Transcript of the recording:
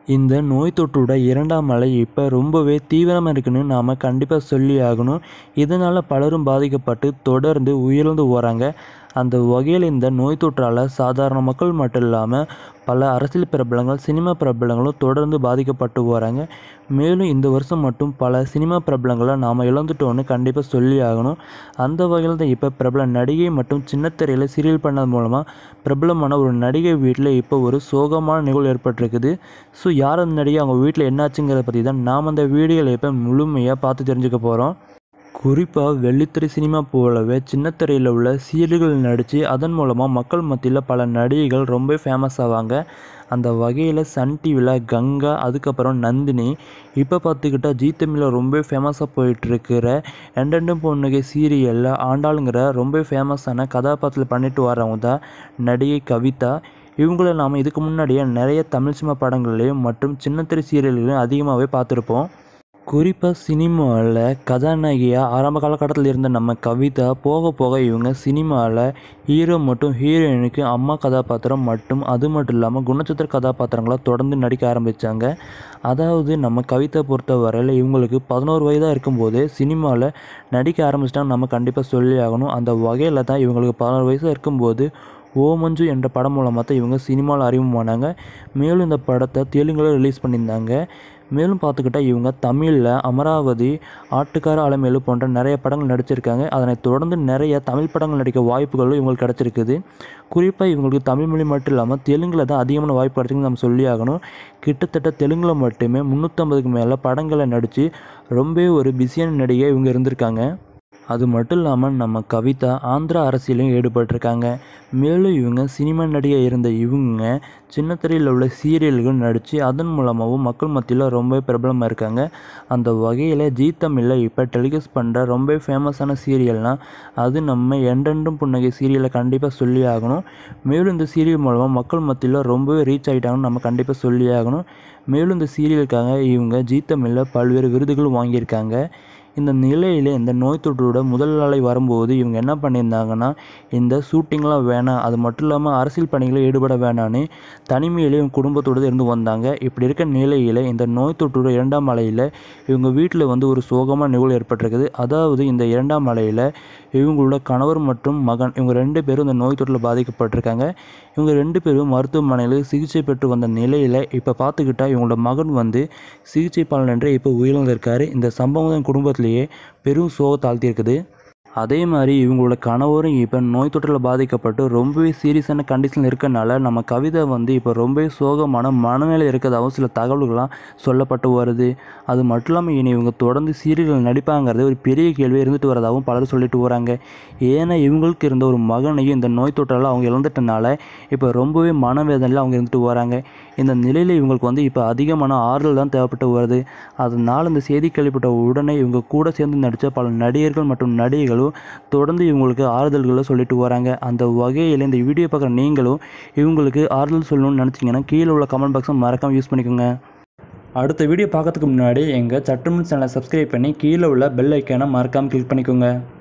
இந்த நோய் தொற்றோட இரண்டாம் அலை இப்போ ரொம்பவே தீவிரமாக இருக்குன்னு நாம் கண்டிப்பாக சொல்லி ஆகணும் இதனால் பலரும் பாதிக்கப்பட்டு தொடர்ந்து உயிரிழந்து வராங்க அந்த வகையில் இந்த நோய் தொற்றால் சாதாரண மக்கள் மட்டும் இல்லாமல் பல அரசியல் பிரபலங்கள் சினிமா பிரபலங்களும் தொடர்ந்து பாதிக்கப்பட்டு வராங்க மேலும் இந்த வருஷம் மட்டும் பல சினிமா பிரபலங்களை நாம் இழந்துட்டோன்னு கண்டிப்பாக சொல்லி ஆகணும் அந்த வகையில் தான் இப்போ பிரபல நடிகை மற்றும் சின்னத்திரையில் சீரியல் பண்ணது மூலமாக பிரபலமான ஒரு நடிகை வீட்டில் இப்போ ஒரு சோகமான நிகழ்வு ஏற்பட்டிருக்குது ஸோ யார் அந்த நடிகை அவங்க வீட்டில் என்னாச்சுங்கிறத பற்றி தான் நாம் அந்த வீடியோவில் இப்போ முழுமையாக பார்த்து தெரிஞ்சுக்க போகிறோம் குறிப்பாக வெள்ளித்திரை சினிமா போலவே சின்னத்திரையில் உள்ள சீரியல்கள் நடித்து அதன் மூலமாக மக்கள் மத்தியில் பல நடிகைகள் ரொம்ப ஃபேமஸ் ஆவாங்க அந்த வகையில் சன் டிவியில் கங்கா அதுக்கப்புறம் நந்தினி இப்போ பார்த்துக்கிட்டா ஜீ தமிழில் ரொம்ப ஃபேமஸாக போயிட்டுருக்கிற எண்டெண்டும் பொண்ணுகை சீரியலில் ஆண்டாளுங்கிற ரொம்ப ஃபேமஸான கதாபாத்திரத்தில் பண்ணிட்டு வரவங்க தான் நடிகை கவிதா இவங்கள நாம் இதுக்கு முன்னாடியே நிறைய தமிழ் சினிமா படங்கள்லேயும் மற்றும் சின்னத்திரை சீரியல்களையும் அதிகமாகவே பார்த்துருப்போம் குறிப்பாக சினிமாவில் கதாநாயகியாக ஆரம்ப காலகட்டத்தில் இருந்த நம்ம கவிதா போக போக இவங்க சினிமாவில் ஹீரோ மற்றும் ஹீரோயினுக்கு அம்மா கதாபாத்திரம் மற்றும் அது மட்டும் இல்லாமல் குணச்சித்திர கதாபாத்திரங்களாக தொடர்ந்து நடிக்க ஆரம்பித்தாங்க அதாவது நம்ம கவிதா பொறுத்த வரையில் இவங்களுக்கு பதினோரு வயதாக இருக்கும்போதே சினிமாவில் நடிக்க ஆரம்பிச்சிட்டாங்க நம்ம கண்டிப்பாக சொல்லி ஆகணும் அந்த வகையில் தான் இவங்களுக்கு பதினோரு வயசாக இருக்கும்போது ஓ மஞ்சு என்ற படம் மூலமாக தான் இவங்க சினிமாவில் அறிமுகமானாங்க மேலும் இந்த படத்தை தெலுங்கில் ரிலீஸ் பண்ணியிருந்தாங்க மேலும் பார்த்துக்கிட்டா இவங்க தமிழில் அமராவதி ஆட்டுக்கார அலமேலு போன்ற நிறைய படங்கள் நடிச்சிருக்காங்க அதனைத் தொடர்ந்து நிறைய தமிழ் படங்கள் நடிக்க வாய்ப்புகளும் இவங்களுக்கு கிடச்சிருக்குது குறிப்பாக இவங்களுக்கு தமிழ் மொழி மட்டும் இல்லாமல் தெலுங்கில் தான் அதிகமான வாய்ப்பு கிடச்சிருக்குன்னு நம்ம சொல்லி ஆகணும் கிட்டத்தட்ட தெலுங்கில் மட்டுமே முந்நூற்றம்பதுக்கு மேலே படங்களை நடித்து ரொம்பவே ஒரு பிஸியான நடிகை இவங்க இருந்திருக்காங்க அது மட்டும் இல்லாமல் நம்ம கவிதா ஆந்திரா அரசியலையும் ஈடுபட்டிருக்காங்க மேலும் இவங்க சினிமா நடிகை இருந்த இவங்க சின்னத்திரையில் உள்ள சீரியல்கள் நடித்து அதன் மூலமாகவும் மக்கள் மத்தியில் ரொம்ப பிரபலமாக இருக்காங்க அந்த வகையில் ஜீ தமிழில் இப்போ டெலிகாஸ்ட் பண்ணுற ரொம்ப ஃபேமஸான சீரியல்னால் அது நம்ம எண்டெண்டும் புன்னகை சீரியலை கண்டிப்பாக சொல்லி ஆகணும் மேலும் இந்த சீரியல் மூலமாக மக்கள் மத்தியில் ரொம்பவே ரீச் ஆகிட்டாங்கன்னு நம்ம கண்டிப்பாக சொல்லி ஆகணும் மேலும் இந்த சீரியலுக்காக இவங்க ஜீ தமிழில் பல்வேறு விருதுகளும் வாங்கியிருக்காங்க இந்த நிலையில் இந்த நோய் தொற்றோட முதல் அலை வரும்போது இவங்க என்ன பண்ணியிருந்தாங்கன்னா இந்த ஷூட்டிங்லாம் வேணாம் அது மட்டும் இல்லாமல் அரசியல் பணிகளில் ஈடுபட வேணான்னு தனிமையிலே இவங்க குடும்பத்தோடு இருந்து வந்தாங்க இப்படி இருக்க நிலையில் இந்த நோய் தொற்றோட இரண்டாம் அலையில் இவங்க வீட்டில் வந்து ஒரு சோகமான நிகழ்வு ஏற்பட்டிருக்குது அதாவது இந்த இரண்டாம் அலையில் இவங்களோட கணவர் மற்றும் மகன் இவங்க ரெண்டு பேரும் இந்த நோய் தொற்றில் பாதிக்கப்பட்டிருக்காங்க இவங்க ரெண்டு பேரும் மருத்துவமனையில் சிகிச்சை பெற்று வந்த நிலையில் இப்போ பார்த்துக்கிட்டா இவங்களோட மகன் வந்து சிகிச்சை பலனின்றி இப்போ உயிரிழந்திருக்காரு இந்த சம்பவம் தான் குடும்பத்திலேயே பெரும் சோகத்தை ஆழ்த்தியிருக்குது அதே மாதிரி இவங்களோட கணவரும் இப்போ நோய் தொற்றில் பாதிக்கப்பட்டு ரொம்பவே சீரியஸான கண்டிஷனில் இருக்கனால நம்ம கவிதை வந்து இப்போ ரொம்பவே சோகமான மனநிலை இருக்கிறதாகவும் சில தகவல்கள்லாம் சொல்லப்பட்டு வருது அது மட்டும் இல்லாமல் இனி இவங்க தொடர்ந்து சீரியல்கள் நடிப்பாங்கிறது ஒரு பெரிய கேள்வி இருந்துட்டு வரதாகவும் பலரும் சொல்லிட்டு வராங்க ஏன்னா இவங்களுக்கு இருந்த ஒரு மகனையும் இந்த நோய் தொற்றால் அவங்க இழந்துட்டனால இப்போ ரொம்பவே மனவேதனையில் அவங்க இருந்துட்டு வராங்க இந்த நிலையில் இவங்களுக்கு வந்து இப்போ அதிகமான ஆறுதல் தான் தேவைப்பட்டு வருது அதனால் இந்த செய்தி கேள்விப்பட்ட உடனே இவங்க கூட சேர்ந்து நடித்த பல நடிகர்கள் மற்றும் நடிகைகளும் தொடர்ந்து இவங்களுக்கு ஆறுதல்களை சொல்லிட்டு வராங்க அந்த வகையில் இந்த வீடியோ பார்க்குற நீங்களும் இவங்களுக்கு ஆறுதல் சொல்லணும்னு நினச்சிங்கன்னா கீழே உள்ள கமெண்ட் பாக்ஸை மறக்காமல் யூஸ் பண்ணிக்கோங்க அடுத்த வீடியோ பார்க்கறதுக்கு முன்னாடி எங்கள் சட்டமன்ற சேனலை சப்ஸ்கிரைப் பண்ணி கீழே உள்ள பெல் ஐக்கானை மறக்காமல் கிளிக் பண்ணிக்கோங்க